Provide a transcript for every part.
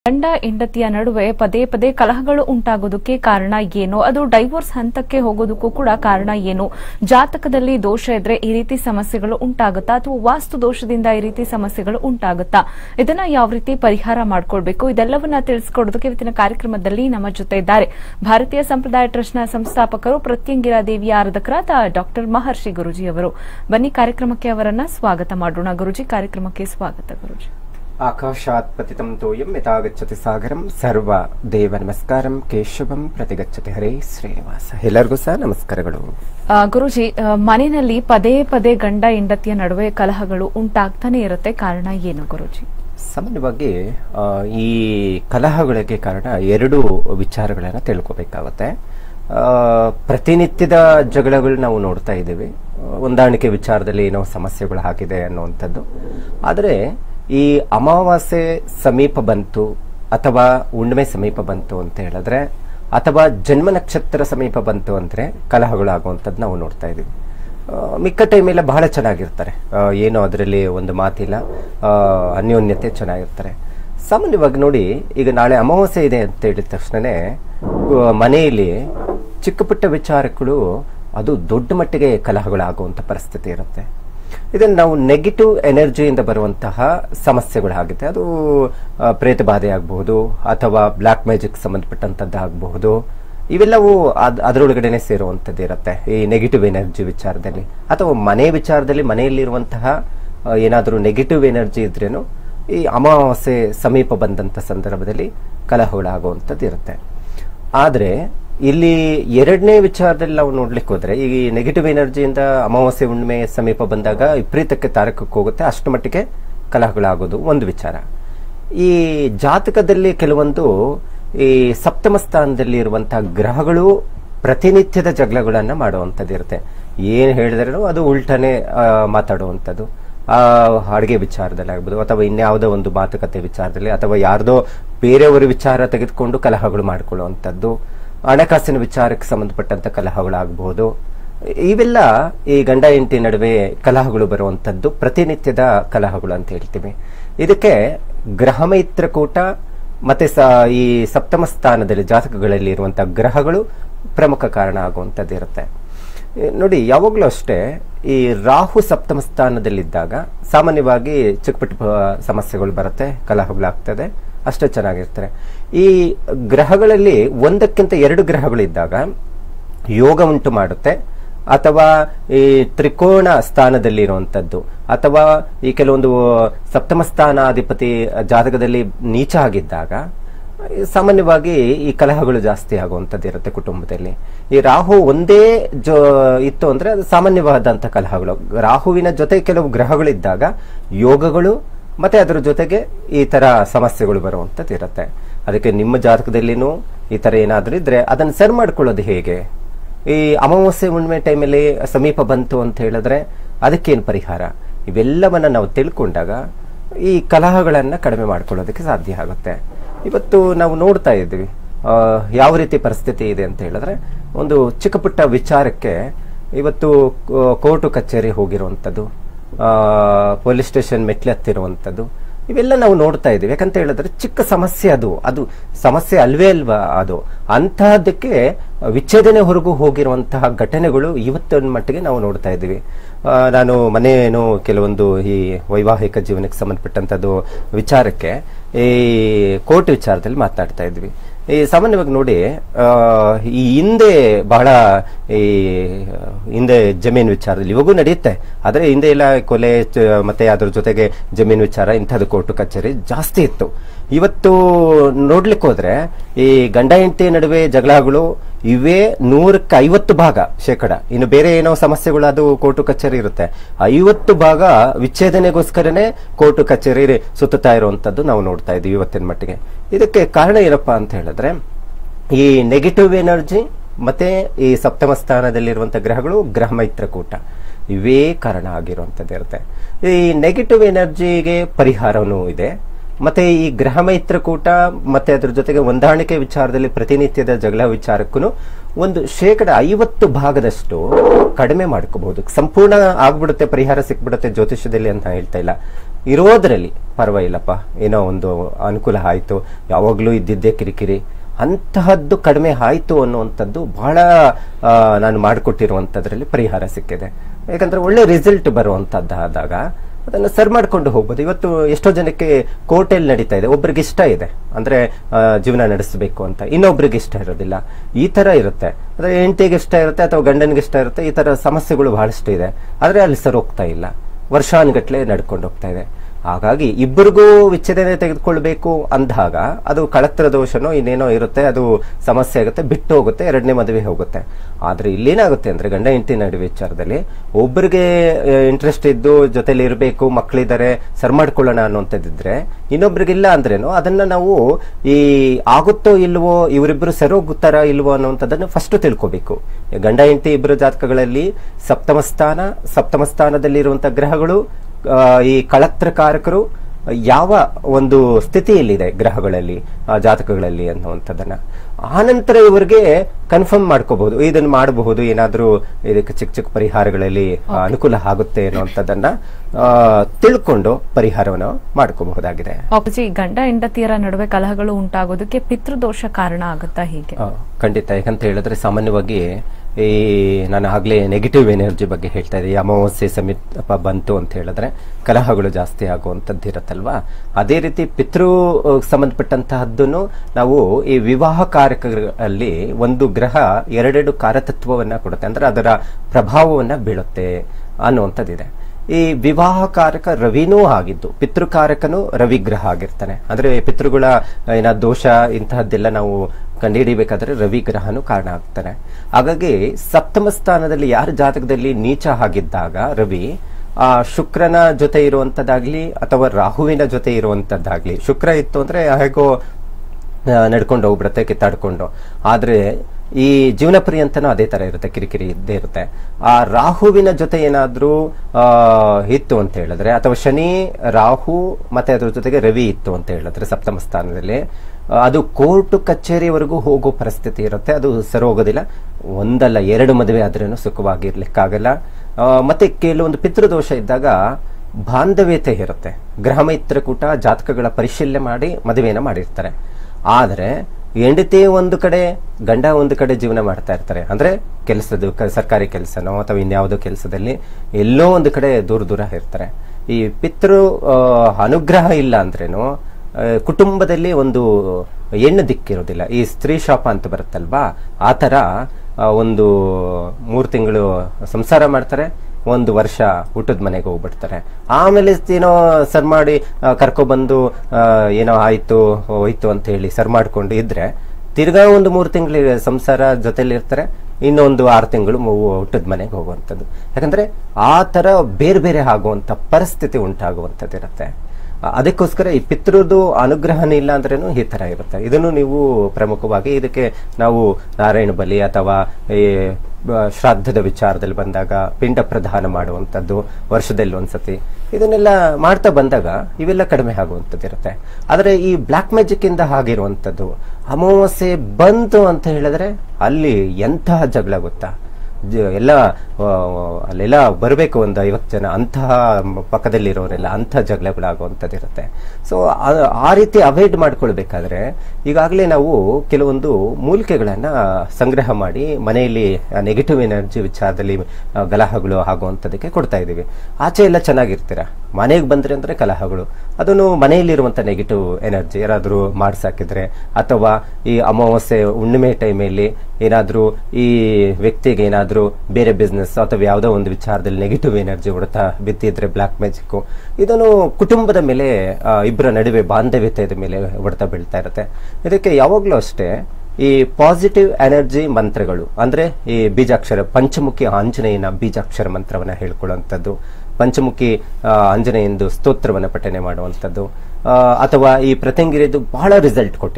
ಗಂಡ ಹೆಂಡತಿಯ ನಡುವೆ ಪದೇ ಪದೇ ಕಲಹಗಳು ಉಂಟಾಗೋದಕ್ಕೆ ಕಾರಣ ಏನು ಅದು ಡೈವೋರ್ಸ್ ಹಂತಕ್ಕೆ ಹೋಗೋದಕ್ಕೂ ಕೂಡ ಕಾರಣ ಏನು ಜಾತಕದಲ್ಲಿ ದೋಷ ಇದ್ರೆ ಈ ರೀತಿ ಸಮಸ್ಯೆಗಳು ಉಂಟಾಗುತ್ತಾ ಅಥವಾ ವಾಸ್ತು ದೋಷದಿಂದ ಈ ರೀತಿ ಸಮಸ್ಯೆಗಳು ಉಂಟಾಗುತ್ತಾ ಇದನ್ನ ಯಾವ ರೀತಿ ಪರಿಹಾರ ಮಾಡ್ಕೊಳ್ಬೇಕು ಇದೆಲ್ಲವನ್ನ ತಿಳಿಸ್ಕೊಡೋದಕ್ಕೆ ಇವತ್ತಿನ ಕಾರ್ಯಕ್ರಮದಲ್ಲಿ ನಮ್ಮ ಜೊತೆ ಇದ್ದಾರೆ ಭಾರತೀಯ ಸಂಪ್ರದಾಯ ಟ್ರಸ್ಟ್ನ ಸಂಸ್ಥಾಪಕರು ಪ್ರತ್ಯಂಗಿರ ದೇವಿಯ ಆರಾಧಕರಾದ ಡಾಕ್ಟರ್ ಮಹರ್ಷಿ ಗುರುಜಿ ಅವರು ಬನ್ನಿ ಕಾರ್ಯಕ್ರಮಕ್ಕೆ ಅವರನ್ನ ಸ್ವಾಗತ ಮಾಡೋಣ ಗುರುಜಿ ಕಾರ್ಯಕ್ರಮಕ್ಕೆ ಸ್ವಾಗತ ಗುರುಜಿ ಆಕಾಶಾತ್ ಪತಿತಂ ತೋಯಂ ಯಥಾಗಚ್ಚತಿ ಸಾಗರಂ ಸರ್ವ ದೇವ ನಮಸ್ಕಾರಂ ಕೇಶವಂ ಪ್ರತಿಗಚ್ಚತಿ ಹರೇ ಶ್ರೀನಿವಾಸ ಎಲ್ಲರಿಗೂ ಸಹ ನಮಸ್ಕಾರಗಳು ಆ, ಗುರುಜಿ ಆ, ಮನೆಯಲ್ಲಿ ಪದೇ ಪದೇ ಗಂಡ ಹೆಂಡತಿಯ ನಡುವೆ ಕಲಹಗಳು ಉಂಟಾಗ್ತಾನೆ ಇರುತ್ತೆ ಕಾರಣ ಏನು ಗುರುಜಿ ಸಾಮಾನ್ಯವಾಗಿ ಆ, ಈ ಕಲಹಗಳಿಗೆ ಕಾರಣ ಎರಡು ವಿಚಾರಗಳನ್ನು ತಿಳ್ಕೊಬೇಕಾಗುತ್ತೆ ಆ, ಪ್ರತಿನಿತ್ಯದ ಜಗಳಗಳು ನಾವು ನೋಡ್ತಾ ಇದ್ದೀವಿ ಆ, ಹೊಂದಾಣಿಕೆ ವಿಚಾರದಲ್ಲಿ ಏನೋ ಸಮಸ್ಯೆಗಳು ಆಗಿದೆ ಅನ್ನುವಂಥದ್ದು ಆದರೆ ಈ ಅಮಾವಾಸ್ಯೆ ಸಮೀಪ ಬಂತು ಅಥವಾ ಹುಣ್ಣಿಮೆ ಸಮೀಪ ಬಂತು ಅಂತ ಹೇಳಿದ್ರೆ ಅಥವಾ ಜನ್ಮ ನಕ್ಷತ್ರ ಸಮೀಪ ಬಂತು ಅಂದ್ರೆ ಕಲಹಗಳು ಆಗುವಂಥದ್ದು ನಾವು ನೋಡ್ತಾ ಇದ್ದೀವಿ ಆ, ಮಿಕ್ಕ ಟೈಮೆಲ್ಲ ಬಹಳ ಚೆನ್ನಾಗಿರ್ತಾರೆ ಆ, ಏನು ಅದರಲ್ಲಿ ಒಂದು ಮಾತಿಲ್ಲ ಆ, ಅನ್ಯೋನ್ಯತೆ ಚೆನ್ನಾಗಿರ್ತಾರೆ ಸಾಮಾನ್ಯವಾಗಿ ನೋಡಿ ಈಗ ನಾಳೆ ಅಮಾವಾಸ್ಯೆ ಇದೆ ಅಂತ ಹೇಳಿದ ತಕ್ಷಣನೇ ಆ, ಮನೆಯಲ್ಲಿ ಚಿಕ್ಕ ಪುಟ್ಟ ವಿಚಾರಗಳು ಅದು ದೊಡ್ಡ ಮಟ್ಟಿಗೆ ಕಲಹಗಳಾಗುವಂಥ ಪರಿಸ್ಥಿತಿ ಇರುತ್ತೆ ಇದನ್ನು ನಾವು ನೆಗೆಟಿವ್ ಎನರ್ಜಿಯಿಂದ ಬರುವಂತಹ ಸಮಸ್ಯೆಗಳಾಗುತ್ತೆ ಅದು ಆ, ಪ್ರೇತ ಬಾಧೆ ಆಗಬಹುದು ಅಥವಾ ಬ್ಲ್ಯಾಕ್ ಮ್ಯಾಜಿಕ್ ಸಂಬಂಧಪಟ್ಟಂಥದ್ದು ಆಗಬಹುದು ಇವೆಲ್ಲವೂ ಅದ್ ಅದರೊಳಗಡೆನೆ ಸೇರುವಂಥದ್ದು ಇರುತ್ತೆ ಈ ನೆಗೆಟಿವ್ ಎನರ್ಜಿ ವಿಚಾರದಲ್ಲಿ ಅಥವಾ ಮನೆ ವಿಚಾರದಲ್ಲಿ ಮನೆಯಲ್ಲಿರುವಂತಹ ಆ, ಏನಾದರೂ ನೆಗೆಟಿವ್ ಎನರ್ಜಿ ಇದ್ರೇನು ಈ ಅಮಾವಾಸ್ಯೆ ಸಮೀಪ ಬಂದಂಥ ಸಂದರ್ಭದಲ್ಲಿ ಕಲಹಗಳಾಗುವಂಥದ್ದು ಇರುತ್ತೆ ಆದರೆ ಇಲ್ಲಿ ಎರಡನೇ ವಿಚಾರದಲ್ಲಿ ನಾವು ನೋಡ್ಲಿಕ್ಕೆ ಹೋದ್ರೆ ಈ ನೆಗೆಟಿವ್ ಎನರ್ಜಿಯಿಂದ ಅಮಾವಾಸ್ಯೆ ಹುಣ್ಣಿಮೆ ಸಮೀಪ ಬಂದಾಗ ವಿಪರೀತಕ್ಕೆ ತಾರಕಕ್ಕೆ ಹೋಗುತ್ತೆ ಅಷ್ಟು ಮಟ್ಟಿಗೆ ಕಲಹಗಳಾಗೋದು ಒಂದು ವಿಚಾರ ಈ ಜಾತಕದಲ್ಲಿ ಕೆಲವೊಂದು ಈ ಸಪ್ತಮ ಸ್ಥಾನದಲ್ಲಿ ಇರುವಂತಹ ಗ್ರಹಗಳು ಪ್ರತಿನಿತ್ಯದ ಜಗಳಗಳನ್ನ ಮಾಡುವಂಥದ್ದು ಇರುತ್ತೆ ಏನ್ ಹೇಳಿದ್ರೂ ಅದು ಉಲ್ಟನೆ ಆ, ಮಾತಾಡುವಂಥದ್ದು ಆ ಅಡುಗೆ ವಿಚಾರದಲ್ಲಿ ಆಗ್ಬೋದು ಅಥವಾ ಇನ್ಯಾವುದೋ ಒಂದು ಮಾತುಕತೆ ವಿಚಾರದಲ್ಲಿ ಅಥವಾ ಯಾರ್ದೋ ಬೇರೆಯವರ ವಿಚಾರ ತೆಗೆದುಕೊಂಡು ಕಲಹಗಳು ಮಾಡಿಕೊಳ್ಳುವಂಥದ್ದು ಹಣಕಾಸಿನ ವಿಚಾರಕ್ಕೆ ಸಂಬಂಧಪಟ್ಟಂತ ಕಲಹಗಳಾಗಬಹುದು ಇವೆಲ್ಲ ಈ ಗಂಡ ಹೆಂಡತಿ ನಡುವೆ ಕಲಹಗಳು ಬರುವಂಥದ್ದು ಪ್ರತಿನಿತ್ಯದ ಕಲಹಗಳು ಅಂತ ಹೇಳ್ತೀವಿ ಇದಕ್ಕೆ ಗ್ರಹ ಮೈತ್ರಕೂಟ ಮತ್ತೆ ಸ ಈ ಸಪ್ತಮ ಸ್ಥಾನದಲ್ಲಿ ಜಾತಕಗಳಲ್ಲಿ ಇರುವಂತಹ ಗ್ರಹಗಳು ಪ್ರಮುಖ ಕಾರಣ ಆಗುವಂಥದ್ದು ಇರುತ್ತೆ ಏ, ನೋಡಿ ಯಾವಾಗಲೂ ಅಷ್ಟೇ ಈ ರಾಹು ಸಪ್ತಮ ಸ್ಥಾನದಲ್ಲಿದ್ದಾಗ ಸಾಮಾನ್ಯವಾಗಿ ಚಿಕ್ಕಪುಟ್ಟ ಬ- ಸಮಸ್ಯೆಗಳು ಬರುತ್ತೆ ಕಲಹಗಳಾಗ್ತದೆ ಅಷ್ಟೇ ಚೆನ್ನಾಗಿರ್ತಾರೆ ಈ ಗ್ರಹಗಳಲ್ಲಿ ಒಂದಕ್ಕಿಂತ ಎರಡು ಗ್ರಹಗಳಿದ್ದಾಗ ಯೋಗ ಉಂಟು ಮಾಡುತ್ತೆ ಅಥವಾ ಈ ತ್ರಿಕೋಣ ಸ್ಥಾನದಲ್ಲಿರುವಂಥದ್ದು ಅಥವಾ ಈ ಕೆಲವೊಂದು ಸಪ್ತಮ ಸ್ಥಾನಾಧಿಪತಿ ಜಾತಕದಲ್ಲಿ ನೀಚ ಆಗಿದ್ದಾಗ ಸಾಮಾನ್ಯವಾಗಿ ಈ ಕಲಹಗಳು ಜಾಸ್ತಿ ಆಗುವಂಥದ್ದು ಇರುತ್ತೆ ಕುಟುಂಬದಲ್ಲಿ ಈ ರಾಹು ಒಂದೇ ಜೊ ಇತ್ತು ಅಂದ್ರೆ ಅದು ಸಾಮಾನ್ಯವಾದಂಥ ಕಲಹಗಳು ರಾಹುವಿನ ಜೊತೆ ಕೆಲವು ಗ್ರಹಗಳಿದ್ದಾಗ ಯೋಗಗಳು ಮತ್ತೆ ಅದರ ಜೊತೆಗೆ ಈ ತರ ಸಮಸ್ಯೆಗಳು ಬರುವಂಥದ್ದು ಇರುತ್ತೆ ಅದಕ್ಕೆ ನಿಮ್ಮ ಜಾತಕದಲ್ಲಿನೂ ಈ ತರ ಏನಾದ್ರೂ ಇದ್ರೆ ಅದನ್ನು ಸರಿ ಮಾಡ್ಕೊಳ್ಳೋದು ಹೇಗೆ ಈ ಅಮಾವಾಸ್ಯೆ ಹುಣ್ಣಿಮೆ ಟೈಮಲ್ಲಿ ಸಮೀಪ ಬಂತು ಅಂತ ಹೇಳಿದ್ರೆ ಅದಕ್ಕೇನು ಪರಿಹಾರ ಇವೆಲ್ಲವನ್ನ ನಾವು ತಿಳ್ಕೊಂಡಾಗ ಈ ಕಲಹಗಳನ್ನ ಕಡಿಮೆ ಮಾಡ್ಕೊಳ್ಳೋದಕ್ಕೆ ಸಾಧ್ಯ ಆಗುತ್ತೆ ಇವತ್ತು ನಾವು ನೋಡ್ತಾ ಇದ್ದೀವಿ ಆ, ಯಾವ ರೀತಿ ಪರಿಸ್ಥಿತಿ ಇದೆ ಅಂತ ಹೇಳಿದ್ರೆ ಒಂದು ಚಿಕ್ಕ ಪುಟ್ಟ ವಿಚಾರಕ್ಕೆ ಇವತ್ತು ಕೋ- ಕೋರ್ಟು ಕಚೇರಿ ಹೋಗಿರುವಂಥದ್ದು ಪೊಲೀಸ್ ಸ್ಟೇಷನ್ ಮೆಟ್ಲು ಹತ್ತಿರುವಂಥದ್ದು ಇವೆಲ್ಲ ನಾವು ನೋಡ್ತಾ ಇದ್ದೀವಿ ಯಾಕಂತ ಹೇಳಿದ್ರೆ ಚಿಕ್ಕ ಸಮಸ್ಯೆ ಅದು ಅದು ಸಮಸ್ಯೆ ಅಲ್ವೇ ಅಲ್ವಾ ಅದು ಅಂತಹದಕ್ಕೆ ವಿಚ್ಛೇದನೆ ಹೊರಗೂ ಹೋಗಿರುವಂತಹ ಘಟನೆಗಳು ಇವತ್ತಿನ ಮಟ್ಟಿಗೆ ನಾವು ನೋಡ್ತಾ ಇದ್ದೀವಿ ಆ, ನಾನು ಮನೇನು ಕೆಲವೊಂದು ಈ ವೈವಾಹಿಕ ಜೀವನಕ್ಕೆ ಸಂಬಂಧಪಟ್ಟಂಥದ್ದು ವಿಚಾರಕ್ಕೆ ಈ ಕೋರ್ಟ್ ವಿಚಾರದಲ್ಲಿ ಮಾತನಾಡ್ತಾ ಇದ್ವಿ ಈ ಸಾಮಾನ್ಯವಾಗಿ ನೋಡಿ ಆ, ಈ ಹಿಂದೆ ಬಹಳ ಈ ಹಿಂದೆ ಜಮೀನು ವಿಚಾರದಲ್ಲಿ ಇವಾಗೂ ನಡೆಯುತ್ತೆ ಆದರೆ ಹಿಂದೆ ಎಲ್ಲ ಕೊಲೆ ಚ- ಮತ್ತೆ ಅದ್ರ ಜೊತೆಗೆ ಜಮೀನು ವಿಚಾರ ಇಂಥದ್ದು ಕೋರ್ಟು ಕಚೇರಿ ಜಾಸ್ತಿ ಇತ್ತು ಇವತ್ತು ನೋಡ್ಲಿಕ್ಕೆ ಹೋದ್ರೆ ಈ ಗಂಡ ಹೆಂಡತಿ ನಡುವೆ ಜಗಳಗಳು ಇವೇ ನೂರಕ್ಕೆ ಐವತ್ತು ಭಾಗ ಶೇಕಡ ಇನ್ನು ಬೇರೆ ಏನೋ ಸಮಸ್ಯೆಗಳು ಅದು ಕೋರ್ಟು ಕಚೇರಿ ಇರುತ್ತೆ ಐವತ್ತು ಭಾಗ ವಿಚ್ಛೇದನೆಗೋಸ್ಕರನೇ ಕೋರ್ಟು ಕಚೇರಿ ಸುತ್ತುತ್ತಾ ಇರುವಂತದ್ದು ನಾವು ನೋಡ್ತಾ ಇದ್ದೀವಿ ಇವತ್ತಿನ ಮಟ್ಟಿಗೆ ಇದಕ್ಕೆ ಕಾರಣ ಏನಪ್ಪಾ ಅಂತ ಹೇಳಿದ್ರೆ ಈ ನೆಗೆಟಿವ್ ಎನರ್ಜಿ ಮತ್ತೆ ಈ ಸಪ್ತಮ ಸ್ಥಾನದಲ್ಲಿರುವಂತಹ ಗ್ರಹಗಳು ಗ್ರಹ ಮೈತ್ರಕೂಟ ಇವೇ ಕಾರಣ ಆಗಿರುವಂತದ್ದು ಇರುತ್ತೆ ಈ ನೆಗೆಟಿವ್ ಎನರ್ಜಿಗೆ ಪರಿಹಾರವೂ ಇದೆ ಮತ್ತೆ ಈ ಗ್ರಹ ಮೈತ್ರಕೂಟ ಮತ್ತೆ ಅದ್ರ ಜೊತೆಗೆ ಹೊಂದಾಣಿಕೆ ವಿಚಾರದಲ್ಲಿ ಪ್ರತಿನಿತ್ಯದ ಜಗಳ ವಿಚಾರಕ್ಕೂ ಒಂದು ಶೇಕಡ ಐವತ್ತು ಭಾಗದಷ್ಟು ಕಡಿಮೆ ಮಾಡ್ಕೋಬಹುದು ಸಂಪೂರ್ಣ ಆಗ್ಬಿಡುತ್ತೆ ಪರಿಹಾರ ಸಿಕ್ಬಿಡುತ್ತೆ ಜ್ಯೋತಿಷ್ಯದಲ್ಲಿ ಅಂತ ಹೇಳ್ತಾ ಇಲ್ಲ ಇರೋದ್ರಲ್ಲಿ ಪರವಾಗಿಲ್ಲಪ್ಪ ಏನೋ ಒಂದು ಅನುಕೂಲ ಆಯ್ತು ಯಾವಾಗಲೂ ಇದ್ದಿದ್ದೇ ಕಿರಿಕಿರಿ ಅಂತಹದ್ದು ಕಡಿಮೆ ಆಯ್ತು ಅನ್ನುವಂಥದ್ದು ಬಹಳ ಆ, ನಾನು ಮಾಡಿಕೊಟ್ಟಿರುವಂಥದ್ರಲ್ಲಿ ಪರಿಹಾರ ಸಿಕ್ಕಿದೆ ಯಾಕಂದ್ರೆ ಒಳ್ಳೆ ರಿಸಲ್ಟ್ ಬರುವಂತದ್ದಾದಾಗ ಅದನ್ನು ಸರ್ ಮಾಡ್ಕೊಂಡು ಹೋಗ್ಬೋದು ಇವತ್ತು ಎಷ್ಟೋ ಜನಕ್ಕೆ ಕೋರ್ಟಲ್ಲಿ ನಡೀತಾ ಇದೆ ಒಬ್ರಿಗೆ ಇಷ್ಟ ಇದೆ ಅಂದ್ರೆ ಆ, ಜೀವನ ನಡೆಸಬೇಕು ಅಂತ ಇನ್ನೊಬ್ರಿಗೆ ಇಷ್ಟ ಇರೋದಿಲ್ಲ ಈ ತರ ಇರುತ್ತೆ ಅಂದ್ರೆ ಹೆಂಡತಿಗೆ ಇಷ್ಟ ಇರುತ್ತೆ ಅಥವಾ ಗಂಡನಿಗೆ ಇಷ್ಟ ಇರುತ್ತೆ ಈ ತರ ಸಮಸ್ಯೆಗಳು ಬಹಳಷ್ಟು ಇದೆ ಆದ್ರೆ ಅಲ್ಲಿ ಸರ್ ಹೋಗ್ತಾ ಇಲ್ಲ ವರ್ಷಾನುಗಟ್ಲೆ ನಡ್ಕೊಂಡು ಹೋಗ್ತಾ ಇದೆ ಹಾಗಾಗಿ ಇಬ್ಬರಿಗೂ ವಿಚ್ಛೇದನೆ ತೆಗೆದುಕೊಳ್ಬೇಕು ಅಂದಾಗ ಅದು ಕಳತ್ರ ದೋಷನೋ ಇನ್ನೇನೋ ಇರುತ್ತೆ ಅದು ಸಮಸ್ಯೆ ಆಗುತ್ತೆ ಬಿಟ್ಟು ಹೋಗುತ್ತೆ ಎರಡನೇ ಮದುವೆ ಹೋಗುತ್ತೆ ಆದ್ರೆ ಇಲ್ಲೇನಾಗುತ್ತೆ ಅಂದ್ರೆ ಗಂಡ ಹೆಂಡತಿ ನಡುವೆ ವಿಚಾರದಲ್ಲಿ ಒಬ್ಬರಿಗೆ ಇಂಟ್ರೆಸ್ಟ್ ಇದ್ದು ಜೊತೆಲಿ ಇರಬೇಕು ಮಕ್ಕಳಿದ್ದಾರೆ ಸರ್ ಮಾಡ್ಕೊಳ್ಳೋಣ ಅನ್ನುವಂಥದ್ದಿದ್ರೆ ಇನ್ನೊಬ್ರಿಗೆ ಇಲ್ಲ ಅಂದ್ರೇನು ಅದನ್ನ ನಾವು ಈ ಆಗುತ್ತೋ ಇಲ್ವೋ ಇವರಿಬ್ಬರು ಸರೋಗುತ್ತಾರ ಇಲ್ವೋ ಅನ್ನುವಂಥದ್ದನ್ನು ಫಸ್ಟ್ ತಿಳ್ಕೋಬೇಕು ಗಂಡ ಹೆಂಡತಿ ಇಬ್ಬರು ಜಾತಕಗಳಲ್ಲಿ ಸಪ್ತಮ ಸ್ಥಾನ ಸಪ್ತಮ ಸ್ಥಾನದಲ್ಲಿರುವಂತಹ ಗ್ರಹಗಳು ಆ, ಈ ಕಳತ್ರಕಾರಕರು ಯಾವ ಒಂದು ಸ್ಥಿತಿಯಲ್ಲಿದೆ ಗ್ರಹಗಳಲ್ಲಿ ಆ, ಜಾತಕಗಳಲ್ಲಿ ಅನ್ನುವಂಥದ್ದನ್ನ ಆನಂತರ ಇವರಿಗೆ ಕನ್ಫರ್ಮ್ ಮಾಡ್ಕೋಬಹುದು ಇದನ್ನ ಮಾಡಬಹುದು ಏನಾದ್ರೂ ಇದಕ್ಕೆ ಚಿಕ್ಕ ಚಿಕ್ಕ ಪರಿಹಾರಗಳಲ್ಲಿ ಆ, ಅನುಕೂಲ ಆಗುತ್ತೆ ಅನ್ನುವಂಥದ್ದನ್ನ ಆ, ತಿಳ್ಕೊಂಡು ಪರಿಹಾರವನ್ನು ಮಾಡ್ಕೋಬಹುದಾಗಿದೆ ಅಪ್ಪಾಜಿ ಗಂಡ ಹೆಂಡತಿಯರ ನಡುವೆ ಕಲಹಗಳು ಉಂಟಾಗೋದಕ್ಕೆ ಪಿತೃದೋಷ ಕಾರಣ ಆಗುತ್ತಾ ಹೀಗೆ ಆ, ಖಂಡಿತ ಯಾಕಂತ ಹೇಳಿದ್ರೆ ಸಾಮಾನ್ಯವಾಗಿ ಈ ನಾನು ಆಗ್ಲೇ ನೆಗೆಟಿವ್ ಎನರ್ಜಿ ಬಗ್ಗೆ ಹೇಳ್ತಾ ಇದ್ದೆ ಈ ಅಮಾವಾಸ್ಯೆ ಸಮೀಪ ಬಂತು ಅಂತ ಹೇಳಿದ್ರೆ ಕಲಹಗಳು ಜಾಸ್ತಿ ಆಗುವಂಥದ್ದು ಇರುತ್ತಲ್ವಾ ಅದೇ ರೀತಿ ಪಿತೃ ಆ, ಸಂಬಂಧಪಟ್ಟಂತಹದ್ದನ್ನು ನಾವು ಈ ವಿವಾಹ ಕಾರಕಗಳಲ್ಲಿ ಒಂದು ಗ್ರಹ ಎರಡೆರಡು ಕಾರತತ್ವವನ್ನ ಕೊಡುತ್ತೆ ಅಂದ್ರೆ ಅದರ ಪ್ರಭಾವವನ್ನ ಬೀಳುತ್ತೆ ಅನ್ನುವಂಥದ್ದಿದೆ ಈ ವಿವಾಹ ಕಾರಕ ರವಿನೂ ಆಗಿದ್ದು ಪಿತೃಕಾರಕನು ರವಿಗ್ರಹ ಆಗಿರ್ತಾನೆ ಅಂದ್ರೆ ಪಿತೃಗಳ ಏನ ದೋಷ ಇಂತಹದ್ದೆಲ್ಲ ನಾವು ಕಂಡುಹಿಡಿಬೇಕಾದ್ರೆ ರವಿ ಗ್ರಹನು ಕಾರಣ ಆಗ್ತಾನೆ ಹಾಗಾಗಿ ಸಪ್ತಮ ಸ್ಥಾನದಲ್ಲಿ ಯಾರ ಜಾತಕದಲ್ಲಿ ನೀಚ ಆಗಿದ್ದಾಗ ರವಿ ಆ ಶುಕ್ರನ ಜೊತೆ ಇರುವಂತದ್ದಾಗ್ಲಿ ಅಥವಾ ರಾಹುವಿನ ಜೊತೆ ಇರುವಂತದ್ದಾಗ್ಲಿ ಶುಕ್ರ ಇತ್ತು ಅಂದ್ರೆ ಹೇಗೋ ಆ, ನಡ್ಕೊಂಡು ಹೋಗ್ಬಿಡುತ್ತೆ ಕಿತ್ತಾಡ್ಕೊಂಡು ಆದ್ರೆ ಈ ಜೀವನ ಪರ್ಯಂತನೂ ಅದೇ ತರ ಇರುತ್ತೆ ಕಿರಿಕಿರಿ ಇದ್ದೇ ಇರುತ್ತೆ ಆ ರಾಹುವಿನ ಜೊತೆ ಏನಾದ್ರೂ ಆ ಇತ್ತು ಅಂತ ಹೇಳಿದ್ರೆ ಅಥವಾ ಶನಿ ರಾಹು ಮತ್ತೆ ಅದ್ರ ಜೊತೆಗೆ ರವಿ ಇತ್ತು ಅಂತ ಹೇಳಿದ್ರೆ ಸಪ್ತಮ ಸ್ಥಾನದಲ್ಲಿ ಆ, ಅದು ಕೋರ್ಟ್ ಕಚೇರಿವರೆಗೂ ಹೋಗೋ ಪರಿಸ್ಥಿತಿ ಇರುತ್ತೆ ಅದು ಸರಿ ಹೋಗೋದಿಲ್ಲ ಒಂದಲ್ಲ ಎರಡು ಮದುವೆ ಆದ್ರೇನು ಸುಖವಾಗಿರ್ಲಿಕ್ಕಾಗಲ್ಲ ಆ, ಮತ್ತೆ ಕೆಲವೊಂದು ಪಿತೃದೋಷ ಇದ್ದಾಗ ಬಾಂಧವ್ಯತೆ ಇರುತ್ತೆ ಗ್ರಹ ಮೈತ್ರಕೂಟ ಜಾತಕಗಳ ಪರಿಶೀಲನೆ ಮಾಡಿ ಮದುವೆನ ಮಾಡಿರ್ತಾರೆ ಆದರೆ ಹೆಂಡತಿ ಒಂದು ಕಡೆ ಗಂಡ ಒಂದು ಕಡೆ ಜೀವನ ಮಾಡ್ತಾ ಇರ್ತಾರೆ ಅಂದ್ರೆ ಕೆಲಸದ ಕ- ಸರ್ಕಾರಿ ಕೆಲಸನೋ ಅಥವಾ ಇನ್ಯಾವುದೋ ಕೆಲಸದಲ್ಲಿ ಎಲ್ಲೋ ಒಂದು ಕಡೆ ದೂರ ದೂರ ಇರ್ತಾರೆ ಈ ಪಿತೃ ಆ, ಅನುಗ್ರಹ ಇಲ್ಲ ಅಂದ್ರೇನು ಆ, ಕುಟುಂಬದಲ್ಲಿ ಒಂದು ಹೆಣ್ಣು ದಿಕ್ಕಿರೋದಿಲ್ಲ ಈ ಸ್ತ್ರೀ ಶಾಪ ಅಂತ ಬರುತ್ತಲ್ವಾ ಆ ತರ ಆ, ಒಂದು ಮೂರು ತಿಂಗಳು ಸಂಸಾರ ಮಾಡ್ತಾರೆ ಒಂದು ವರ್ಷ ಊಟದ ಮನೆಗೆ ಹೋಗ್ಬಿಡ್ತಾರೆ ಆಮೇಲೆ ಏನೋ ಸರ್ ಮಾಡಿ ಆ, ಕರ್ಕೊಬಂದು ಆ, ಏನೋ ಆಯ್ತು ಹೋಯ್ತು ಅಂತ ಹೇಳಿ ಸರ್ ಮಾಡ್ಕೊಂಡು ಇದ್ರೆ ತಿರ್ಗಾ ಒಂದು ಮೂರು ತಿಂಗಳು ಸಂಸಾರ ಜೊತೆಲಿ ಇರ್ತಾರೆ ಇನ್ನೊಂದು ಆರು ತಿಂಗಳು ಊಟದ ಮನೆಗೆ ಹೋಗುವಂಥದ್ದು ಯಾಕಂದ್ರೆ ಆ ತರ ಬೇರೆ ಬೇರೆ ಆಗುವಂತ ಪರಿಸ್ಥಿತಿ ಉಂಟಾಗುವಂಥದ್ದು ಇರುತ್ತೆ ಆ, ಅದಕ್ಕೋಸ್ಕರ ಈ ಪಿತೃದು ಅನುಗ್ರಹನೇ ಇಲ್ಲ ಅಂದ್ರೇನು ಈ ತರ ಇರುತ್ತೆ ಇದನ್ನು ನೀವು ಪ್ರಮುಖವಾಗಿ ಇದಕ್ಕೆ ನಾವು ನಾರಾಯಣ ಬಲಿ ಅಥವಾ ಈ ಬ- ಶ್ರಾದ್ದದ ವಿಚಾರದಲ್ಲಿ ಬಂದಾಗ ಪಿಂಡ ಪ್ರದಾನ ಮಾಡುವಂಥದ್ದು ವರ್ಷದಲ್ಲಿ ಒಂದ್ಸತಿ ಇದನ್ನೆಲ್ಲ ಮಾಡ್ತಾ ಬಂದಾಗ ಇವೆಲ್ಲ ಕಡಿಮೆ ಆಗುವಂಥದ್ದು ಇರುತ್ತೆ ಆದರೆ ಈ ಬ್ಲ್ಯಾಕ್ ಮ್ಯಾಜಿಕ್ ಇಂದ ಆಗಿರುವಂಥದ್ದು ಅಮಾವಾಸ್ಯೆ ಬಂತು ಅಂತ ಹೇಳಿದ್ರೆ ಅಲ್ಲಿ ಎಂತಹ ಜಗಳ ಗೊತ್ತಾ ಜ- ಎಲ್ಲ ಆ, ಅಲ್ಲೆಲ್ಲ ಬರಬೇಕು ಒಂದು ಐವತ್ತು ಜನ ಅಂತಹ ಮ- ಪಕ್ಕದಲ್ಲಿರೋರೆಲ್ಲ ಅಂಥ ಜಗಳಗಳಾಗುವಂಥದ್ದು ಇರುತ್ತೆ ಸೊ ಆ ರೀತಿ ಅವಾಯ್ಡ್ ಮಾಡ್ಕೊಳ್ಬೇಕಾದ್ರೆ ಈಗಾಗಲೇ ನಾವು ಕೆಲವೊಂದು ಮೂಲಿಕೆಗಳನ್ನ ಸಂಗ್ರಹ ಮಾಡಿ ಮನೆಯಲ್ಲಿ ನೆಗೆಟಿವ್ ಎನರ್ಜಿ ವಿಚಾರದಲ್ಲಿ ಆ, ಗಲಹಗಳು ಆಗುವಂಥದ್ದಕ್ಕೆ ಕೊಡ್ತಾ ಇದ್ದೀವಿ ಆಚೆ ಎಲ್ಲ ಚೆನ್ನಾಗಿರ್ತೀರ ಮನೆಗೆ ಬಂದ್ರೆ ಅಂದ್ರೆ ಕಲಹಗಳು ಅದನ್ನು ಮನೆಯಲ್ಲಿರುವಂಥ ನೆಗೆಟಿವ್ ಎನರ್ಜಿ ಯಾರಾದರೂ ಮಾಡ್ಸಾಕಿದ್ರೆ ಅಥವಾ ಈ ಅಮಾವಾಸ್ಯೆ ಹುಣ್ಣಿಮೆ ಟೈಮಲ್ಲಿ ಏನಾದರೂ ಈ ವ್ಯಕ್ತಿಗೆ ಏನಾದರೂ ಬೇರೆ ಬಿಸ್ನೆಸ್ ಅಥವಾ ಯಾವುದೋ ಒಂದು ವಿಚಾರದಲ್ಲಿ ನೆಗೆಟಿವ್ ಎನರ್ಜಿ ಹೊಡೆತ ಬಿದ್ದಿದ್ರೆ ಬ್ಲ್ಯಾಕ್ ಮ್ಯಾಜಿಕ್ ಇದನ್ನು ಕುಟುಂಬದ ಮೇಲೆ ಆ, ಇಬ್ಬರ ನಡುವೆ ಬಾಂಧವ್ಯತೆಯ ಮೇಲೆ ಹೊಡೆತ ಬೀಳ್ತಾ ಇರುತ್ತೆ ಇದಕ್ಕೆ ಯಾವಾಗಲೂ ಅಷ್ಟೇ ಈ ಪಾಸಿಟಿವ್ ಎನರ್ಜಿ ಮಂತ್ರಗಳು ಅಂದ್ರೆ ಈ ಬೀಜಾಕ್ಷರ ಪಂಚಮುಖಿ ಆಂಜನೇಯನ ಬೀಜಾಕ್ಷರ ಮಂತ್ರವನ್ನ ಹೇಳ್ಕೊಳ್ಳುವಂಥದ್ದು ಪಂಚಮುಖಿ ಆ, ಆಂಜನೇಯಂದು ಸ್ತೋತ್ರವನ್ನ ಪಠನೆ ಮಾಡುವಂಥದ್ದು ಆ, ಅಥವಾ ಈ ಪ್ರತ್ಯಂಗಿರಿದು ಬಹಳ ರಿಸಲ್ಟ್ ಕೊಟ್ಟಿದೆ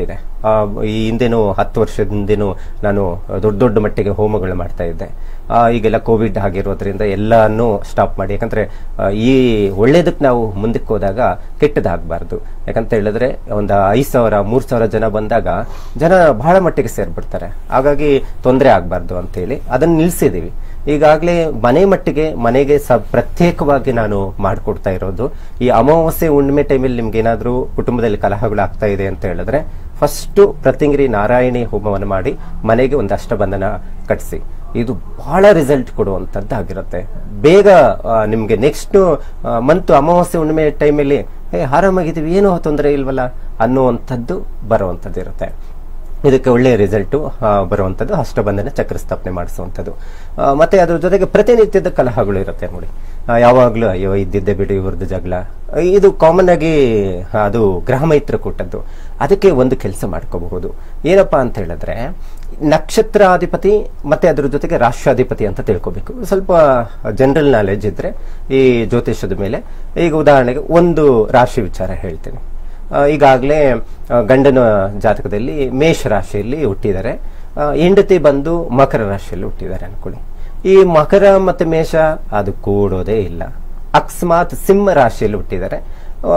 ಆ, ಈ ಹಿಂದೆನೂ ಹತ್ತು ವರ್ಷದ ಹಿಂದೆನೂ ನಾನು ದೊಡ್ಡ ದೊಡ್ಡ ಮಟ್ಟಿಗೆ ಹೋಮಗಳು ಮಾಡ್ತಾ ಇದ್ದೆ ಆ, ಈಗೆಲ್ಲ ಕೋವಿಡ್ ಆಗಿರೋದ್ರಿಂದ ಎಲ್ಲಾನು ಸ್ಟಾಪ್ ಮಾಡಿ ಯಾಕಂದ್ರೆ ಆ, ಈ ಒಳ್ಳೇದಕ್ಕೆ ನಾವು ಮುಂದಕ್ಕೆ ಹೋದಾಗ ಕೆಟ್ಟದಾಗಬಾರ್ದು ಯಾಕಂತ ಹೇಳಿದ್ರೆ ಒಂದು ಐದು ಸಾವಿರ ಮೂರು ಸಾವಿರ ಜನ ಬಂದಾಗ ಜನ ಬಹಳ ಮಟ್ಟಿಗೆ ಸೇರ್ಬಿಡ್ತಾರೆ ಹಾಗಾಗಿ ತೊಂದರೆ ಆಗಬಾರ್ದು ಅಂತೇಳಿ ಅದನ್ನು ನಿಲ್ಲಿಸಿದೀವಿ ಈಗಾಗಲೇ ಮನೆ ಮಟ್ಟಿಗೆ ಮನೆಗೆ ಸ ಪ್ರತ್ಯೇಕವಾಗಿ ನಾನು ಮಾಡಿಕೊಡ್ತಾ ಇರೋದು ಈ ಅಮಾವಾಸ್ಯೆ ಹುಣ್ಣಿಮೆ ಟೈಮಲ್ಲಿ ನಿಮ್ಗೆ ಏನಾದರೂ ಕುಟುಂಬದಲ್ಲಿ ಕಲಹಗಳು ಆಗ್ತಾ ಇದೆ ಅಂತ ಹೇಳಿದ್ರೆ ಫಸ್ಟ್ ಪ್ರತಿಂಗಿರಿ ನಾರಾಯಣಿ ಹೋಮವನ್ನು ಮಾಡಿ ಮನೆಗೆ ಒಂದು ಅಷ್ಟಬಂಧನ ಕಟ್ಟಿಸಿ ಇದು ಬಹಳ ರಿಸಲ್ಟ್ ಕೊಡುವಂಥದ್ದಾಗಿರುತ್ತೆ ಬೇಗ ಆ, ನಿಮ್ಗೆ ನೆಕ್ಸ್ಟ್ ಮಂತ್ ಅಮಾವಾಸ್ಯೆ ಹುಣ್ಣಿಮೆ ಟೈಮಲ್ಲಿ ಹೇ ಆರಾಮಾಗಿದ್ದೀವಿ ಏನೋ ತೊಂದರೆ ಇಲ್ವಲ್ಲ ಅನ್ನುವಂಥದ್ದು ಬರುವಂಥದ್ದು ಇರುತ್ತೆ ಇದಕ್ಕೆ ಒಳ್ಳೆಯ ರಿಸಲ್ಟು ಬರುವಂಥದ್ದು ಅಷ್ಟಬಂಧನ ಚಕ್ರ ಸ್ಥಾಪನೆ ಮಾಡಿಸುವಂಥದ್ದು ಆ, ಮತ್ತೆ ಅದ್ರ ಜೊತೆಗೆ ಪ್ರತಿನಿತ್ಯದ ಕಲಹಗಳು ಇರುತ್ತೆ ನೋಡಿ ಆ, ಯಾವಾಗ್ಲೂ ಅಯ್ಯೋ ಇದ್ದಿದ್ದೆ ಬಿಡಿ ಇವ್ರದ್ದು ಜಗಳ ಇದು ಕಾಮನ್ ಆಗಿ ಅದು ಗ್ರಹ ಮೈತ್ರ ಕೂಟದ್ದು ಅದಕ್ಕೆ ಒಂದು ಕೆಲಸ ಮಾಡ್ಕೋಬಹುದು ಏನಪ್ಪಾ ಅಂತ ಹೇಳಿದ್ರೆ ನಕ್ಷತ್ರಾಧಿಪತಿ ಮತ್ತೆ ಅದ್ರ ಜೊತೆಗೆ ರಾಷ್ಟ್ರಾಧಿಪತಿ ಅಂತ ತಿಳ್ಕೊಬೇಕು ಸ್ವಲ್ಪ ಜನರಲ್ ನಾಲೆಜ್ ಇದ್ರೆ ಈ ಜ್ಯೋತಿಷದ ಮೇಲೆ ಈಗ ಉದಾಹರಣೆಗೆ ಒಂದು ರಾಶಿ ವಿಚಾರ ಹೇಳ್ತೀನಿ ಈಗಾಗಲೇ ಗಂಡನ ಜಾತಕದಲ್ಲಿ ಮೇಷ ರಾಶಿಯಲ್ಲಿ ಹುಟ್ಟಿದ್ದಾರೆ ಆ, ಹೆಂಡತಿ ಬಂದು ಮಕರ ರಾಶಿಯಲ್ಲಿ ಹುಟ್ಟಿದ್ದಾರೆ ಅನ್ಕೊಳ್ಳಿ ಈ ಮಕರ ಮತ್ತೆ ಮೇಷ ಅದು ಕೂಡೋದೇ ಇಲ್ಲ ಅಕಸ್ಮಾತ್ ಸಿಂಹ ರಾಶಿಯಲ್ಲಿ ಹುಟ್ಟಿದ್ದಾರೆ ಆ,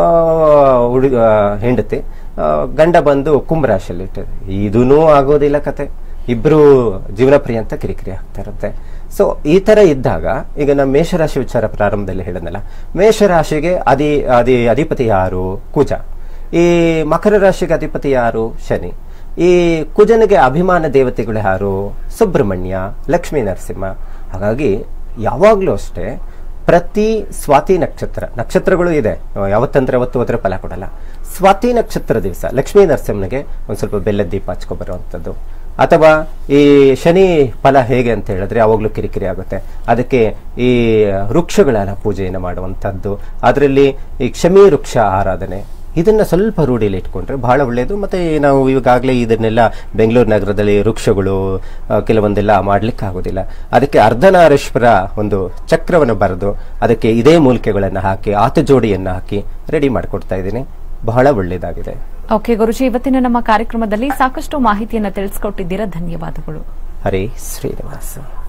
ಹುಡುಗ ಹೆಂಡತಿ ಆ, ಗಂಡ ಬಂದು ಕುಂಭ ರಾಶಿಯಲ್ಲಿ ಹುಟ್ಟಿದ್ದಾರೆ ಇದೂ ಆಗೋದಿಲ್ಲ ಕತೆ ಇಬ್ರು ಜೀವನ ಪರ್ಯಂತ ಕಿರಿಕಿರಿ ಆಗ್ತಾ ಇರುತ್ತೆ ಸೊ ಈ ತರ ಇದ್ದಾಗ ಈಗ ನಮ್ಮ ಮೇಷರಾಶಿ ವಿಚಾರ ಪ್ರಾರಂಭದಲ್ಲಿ ಹೇಳಿದ್ನಲ್ಲ ಮೇಷರಾಶಿಗೆ ಅದಿ ಅದಿ ಅಧಿಪತಿ ಯಾರು ಕುಜ ಈ ಮಕರ ರಾಶಿಗೆ ಅಧಿಪತಿ ಯಾರು ಶನಿ ಈ ಕುಜನಿಗೆ ಅಭಿಮಾನ ದೇವತೆಗಳು ಯಾರು ಸುಬ್ರಹ್ಮಣ್ಯ ಲಕ್ಷ್ಮೀ ನರಸಿಂಹ ಹಾಗಾಗಿ ಯಾವಾಗಲೂ ಅಷ್ಟೇ ಪ್ರತಿ ಸ್ವಾತಿ ನಕ್ಷತ್ರ ನಕ್ಷತ್ರಗಳು ಇದೆ ಯಾವತ್ತಂದ್ರೆ ಅವತ್ತು ಹೋದ್ರೆ ಫಲ ಕೊಡಲ್ಲ ಸ್ವಾತಿ ನಕ್ಷತ್ರ ದಿವಸ ಲಕ್ಷ್ಮೀ ನರಸಿಂಹನಿಗೆ ಒಂದು ಸ್ವಲ್ಪ ಬೆಲ್ಲದ ದೀಪ ಹಚ್ಕೊ ಬರುವಂಥದ್ದು ಅಥವಾ ಈ ಶನಿ ಫಲ ಹೇಗೆ ಅಂತ ಹೇಳಿದ್ರೆ ಯಾವಾಗಲೂ ಕಿರಿಕಿರಿ ಆಗುತ್ತೆ ಅದಕ್ಕೆ ಈ ವೃಕ್ಷಗಳ ಪೂಜೆಯನ್ನು ಮಾಡುವಂಥದ್ದು ಅದರಲ್ಲಿ ಈ ಕ್ಷಮಿ ವೃಕ್ಷ ಆರಾಧನೆ ಇದನ್ನ ಸ್ವಲ್ಪ ರೂಢಿಯಲ್ಲಿ ಇಟ್ಕೊಂಡ್ರೆ ಬಹಳ ಒಳ್ಳೆಯದು ಮತ್ತೆ ನಾವು ಈಗಾಗಲೇ ಇದನ್ನೆಲ್ಲ ಬೆಂಗಳೂರು ನಗರದಲ್ಲಿ ವೃಕ್ಷಗಳು ಆ, ಕೆಲವೊಂದೆಲ್ಲ ಮಾಡ್ಲಿಕ್ಕೆ ಆಗೋದಿಲ್ಲ ಅದಕ್ಕೆ ಅರ್ಧನಾರೀಶ್ವರ ಒಂದು ಚಕ್ರವನ್ನು ಬರೆದು ಅದಕ್ಕೆ ಇದೇ ಮೂಲಿಕೆಗಳನ್ನು ಹಾಕಿ ಆತ ಜೋಡಿಯನ್ನು ಹಾಕಿ ರೆಡಿ ಮಾಡಿಕೊಡ್ತಾ ಇದ್ದೀನಿ ಬಹಳ ಒಳ್ಳೆಯದಾಗಿದೆ ಓಕೆ ಗುರುಜಿ ಇವತ್ತಿನ ನಮ್ಮ ಕಾರ್ಯಕ್ರಮದಲ್ಲಿ ಸಾಕಷ್ಟು ಮಾಹಿತಿಯನ್ನ ತಿಳಿಸ್ಕೊಟ್ಟಿದ್ದೀರಾ ಧನ್ಯವಾದಗಳು ಹರೇ ಶ್ರೀನಿವಾಸ